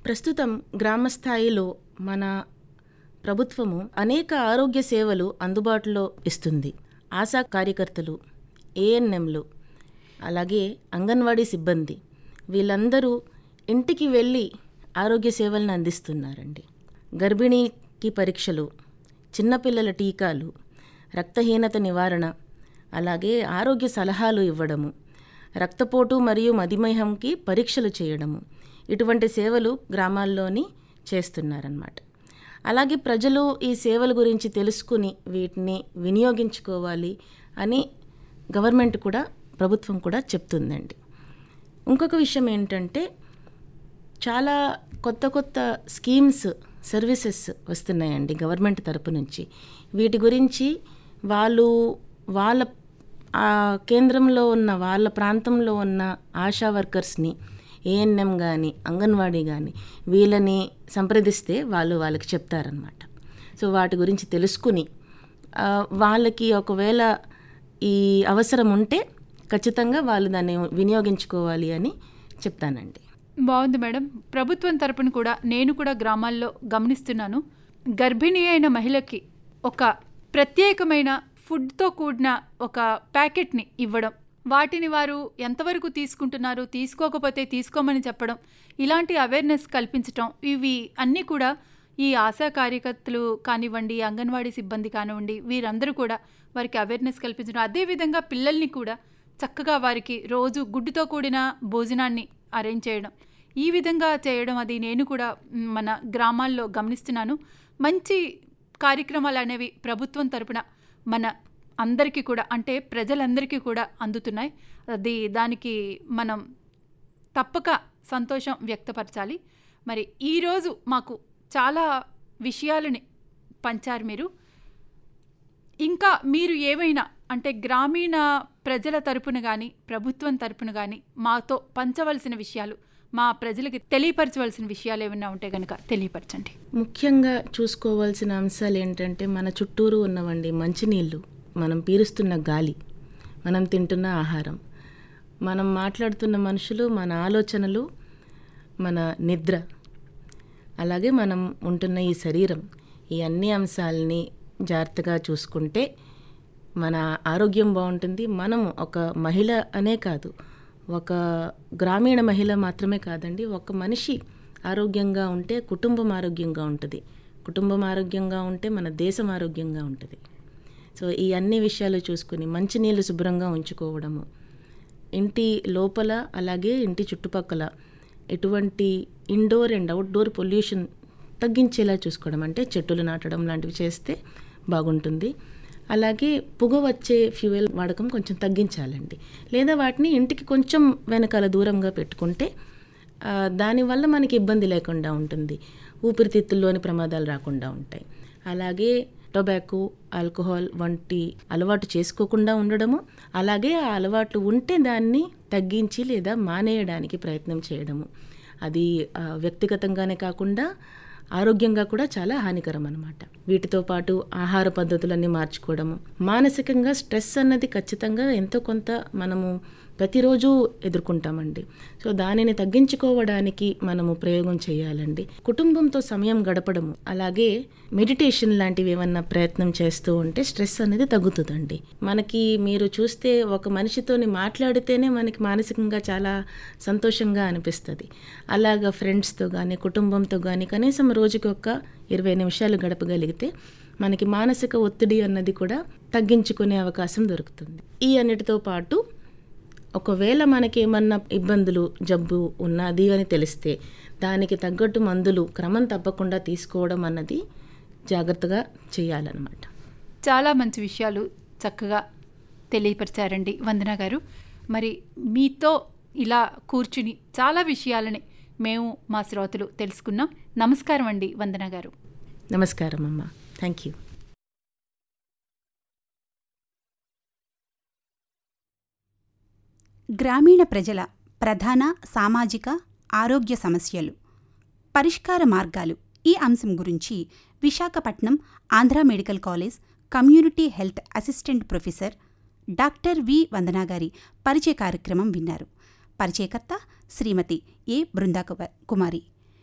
ప్రస్తుతం గ్రామ స్థాయిలో మన ప్రభుత్వము అనేక ఆరోగ్య సేవలు అందుబాటులో ఇస్తుంది ఆశా కార్యకర్తలు ఏఎన్ఎంలు అలాగే అంగన్వాడీ సిబ్బంది వీళ్ళందరూ ఇంటికి వెళ్ళి ఆరోగ్య సేవలను అందిస్తున్నారండి గర్భిణీకి పరీక్షలు చిన్నపిల్లల టీకాలు రక్తహీనత నివారణ అలాగే ఆరోగ్య సలహాలు ఇవ్వడము రక్తపోటు మరియు మధుమేహంకి పరీక్షలు చేయడము ఇటువంటి సేవలు గ్రామాల్లోని చేస్తున్నారన్నమాట అలాగే ప్రజలు ఈ సేవల గురించి తెలుసుకుని వీటిని వినియోగించుకోవాలి అని గవర్నమెంట్ కూడా ప్రభుత్వం కూడా చెప్తుందండి ఇంకొక విషయం ఏంటంటే చాలా కొత్త కొత్త స్కీమ్స్ సర్వీసెస్ వస్తున్నాయండి గవర్నమెంట్ తరపు నుంచి వీటి గురించి వాళ్ళు వాళ్ళ ఆ కేంద్రంలో ఉన్న వాళ్ళ ప్రాంతంలో ఉన్న ఆశా వర్కర్స్ని ఏఎన్ఎం కానీ అంగన్వాడీ కానీ వీళ్ళని సంప్రదిస్తే వాళ్ళు వాళ్ళకి చెప్తారనమాట సో వాటి గురించి తెలుసుకుని ఆ, వాళ్ళకి ఒకవేళ ఈ అవసరం ఉంటే ఖచ్చితంగా వాళ్ళు దాన్ని వినియోగించుకోవాలి అని చెప్తానండి బాగుంది మేడం ప్రభుత్వం తరపున కూడా నేను కూడా గ్రామాల్లో గమనిస్తున్నాను గర్భిణీ అయిన మహిళకి ఒక ప్రత్యేకమైన ఫుడ్తో కూడిన ఒక ప్యాకెట్ని ఇవ్వడం వాటిని వారు ఎంతవరకు తీసుకుంటున్నారు తీసుకోకపోతే తీసుకోమని చెప్పడం ఇలాంటి అవేర్నెస్ కల్పించటం ఇవి అన్నీ కూడా ఈ ఆశా కార్యకర్తలు కానివ్వండి అంగన్వాడీ సిబ్బంది కానివ్వండి వీరందరూ కూడా వారికి అవేర్నెస్ కల్పించడం అదేవిధంగా పిల్లల్ని కూడా చక్కగా వారికి రోజు గుడ్డుతో కూడిన భోజనాన్ని అరేంజ్ చేయడం ఈ విధంగా చేయడం అది నేను కూడా మ్, మన గ్రామాల్లో గమనిస్తున్నాను మంచి కార్యక్రమాలు అనేవి ప్రభుత్వం తరపున మన అందరికీ కూడా అంటే ప్రజలందరికీ కూడా అందుతున్నాయి అది దానికి మనం తప్పక సంతోషం వ్యక్తపరచాలి మరి ఈరోజు మాకు చాలా విషయాలని పంచారు మీరు ఇంకా మీరు ఏమైనా అంటే గ్రామీణ ప్రజల తరపున కానీ ప్రభుత్వం తరపున కానీ మాతో పంచవలసిన విషయాలు మా ప్రజలకి తెలియపరచవలసిన విషయాలు ఏమైనా ఉంటే కనుక తెలియపరచండి ముఖ్యంగా చూసుకోవాల్సిన అంశాలు ఏంటంటే మన చుట్టూరు ఉన్నవండి మంచినీళ్ళు మనం పీలుస్తున్న గాలి మనం తింటున్న ఆహారం మనం మాట్లాడుతున్న మనుషులు మన ఆలోచనలు మన నిద్ర అలాగే మనం ఉంటున్న ఈ శరీరం ఈ అన్ని అంశాలని జాగ్రత్తగా చూసుకుంటే మన ఆరోగ్యం బాగుంటుంది మనం ఒక మహిళ అనే కాదు ఒక గ్రామీణ మహిళ మాత్రమే కాదండి ఒక మనిషి ఆరోగ్యంగా ఉంటే కుటుంబం ఆరోగ్యంగా ఉంటుంది కుటుంబం ఆరోగ్యంగా ఉంటే మన దేశం ఆరోగ్యంగా ఉంటుంది సో ఈ అన్ని విషయాలు చూసుకుని మంచినీళ్ళు శుభ్రంగా ఉంచుకోవడము ఇంటి లోపల అలాగే ఇంటి చుట్టుపక్కల ఎటువంటి ఇండోర్ అండ్ అవుట్డోర్ పొల్యూషన్ తగ్గించేలా చూసుకోవడం అంటే చెట్టులు నాటడం లాంటివి చేస్తే బాగుంటుంది అలాగే పొగ వచ్చే ఫ్యూయల్ వాడకం కొంచెం తగ్గించాలండి లేదా వాటిని ఇంటికి కొంచెం వెనకాల దూరంగా పెట్టుకుంటే ఆ, దానివల్ల మనకి ఇబ్బంది లేకుండా ఉంటుంది ఊపిరితిత్తుల్లోని ప్రమాదాలు రాకుండా ఉంటాయి అలాగే టొబాకో ఆల్కహాల్ వంటి అలవాటు చేసుకోకుండా ఉండడము అలాగే ఆ అలవాట్లు ఉంటే దాన్ని తగ్గించి లేదా మానేయడానికి ప్రయత్నం చేయడము అది ఆ, వ్యక్తిగతంగానే కాకుండా ఆరోగ్యంగా కూడా చాలా హానికరం అనమాట వీటితో పాటు ఆహార పద్ధతులన్నీ మార్చుకోవడము మానసికంగా స్ట్రెస్ అన్నది ఖచ్చితంగా ఎంతో కొంత మనము ప్రతిరోజు ఎదుర్కొంటామండి సో దానిని తగ్గించుకోవడానికి మనము ప్రయోగం చేయాలండి కుటుంబంతో సమయం గడపడము అలాగే మెడిటేషన్ లాంటివి ఏమన్నా ప్రయత్నం చేస్తూ ఉంటే స్ట్రెస్ అనేది తగ్గుతుందండి మనకి మీరు చూస్తే ఒక మనిషితోని మాట్లాడితేనే మనకి మానసికంగా చాలా సంతోషంగా అనిపిస్తుంది అలాగా ఫ్రెండ్స్తో కానీ కుటుంబంతో కానీ కనీసం రోజుకి ఒక ఇరవై నిమిషాలు గడపగలిగితే మనకి మానసిక ఒత్తిడి అన్నది కూడా తగ్గించుకునే అవకాశం దొరుకుతుంది ఈ అన్నిటితో పాటు ఒకవేళ మనకి ఏమన్నా ఇబ్బందులు జబ్బు ఉన్నది అని తెలిస్తే దానికి తగ్గట్టు మందులు క్రమం తప్పకుండా తీసుకోవడం అన్నది జాగ్రత్తగా చేయాలన్నమాట చాలా మంచి విషయాలు చక్కగా తెలియపరిచారండి వందన గారు మరి మీతో ఇలా కూర్చుని చాలా విషయాలని మేము మా శ్రోతలు తెలుసుకున్నాం నమస్కారం అండి వందన గారు నమస్కారం అమ్మ థ్యాంక్ యూ గ్రామీణ ప్రజల ప్రధాన సామాజిక ఆరోగ్య సమస్యలు పరిష్కార మార్గాలు ఈ అంశం గురించి Visakhapatnam Andhra medical college community health assistant professor doctor V Vandana గారి పరిచయ కార్యక్రమం విన్నారు పరిచయకర్త శ్రీమతి ఏ బృందా కుమారి